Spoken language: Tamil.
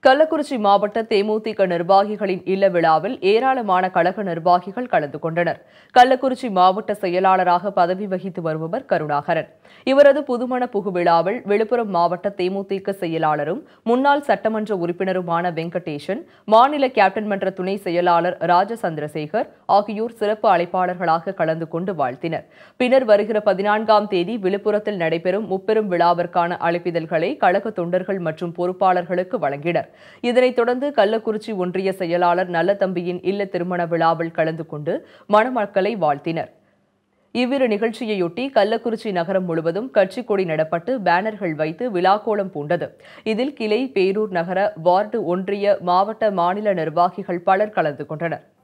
கள்ளக்குறிச்சி மாவட்ட தேமுதிக நிர்வாகிகளின் இல்ல விழாவில் ஏராளமான கழக நிர்வாகிகள் கலந்து கொண்டனர் கள்ளக்குறிச்சி மாவட்ட செயலாளராக பதவி வகித்து வருபவர் கருணாகரன் இவரது புதுமண புகு விழாவில் விழுப்புரம் மாவட்ட தேமுதிக செயலாளரும் முன்னாள் சட்டமன்ற உறுப்பினருமான வெங்கடேசன் மாநில கேப்டன் மன்ற துணை செயலாளர் ராஜ சந்திரசேகர் ஆகியோர் சிறப்பு அழைப்பாளர்களாக கலந்து கொண்டு வாழ்த்தினர் பின்னர் வருகிற பதினான்காம் தேதி விழுப்புரத்தில் நடைபெறும் முப்பெரும் விழாவிற்கான அழைப்பிதழ்களை கழக தொண்டர்கள் மற்றும் பொறுப்பாளர்களுக்கு வழங்கினர் இதனைத் தொடர்ந்து கள்ளக்குறிச்சி ஒன்றிய செயலாளர் நல்லதம்பியின் இல்ல திருமண விழாவில் கலந்து கொண்டு மணமக்களை வாழ்த்தினர் இவ்விரு நிகழ்ச்சியையொட்டி கள்ளக்குறிச்சி நகரம் முழுவதும் கட்சிக் கொடி நடப்பட்டு பேனர்கள் வைத்து விழாக்கோலம் பூண்டது இதில் கிளை பேரூர் நகர வார்டு ஒன்றிய மாவட்ட மாநில நிர்வாகிகள் பலர் கலந்து கொண்டனர்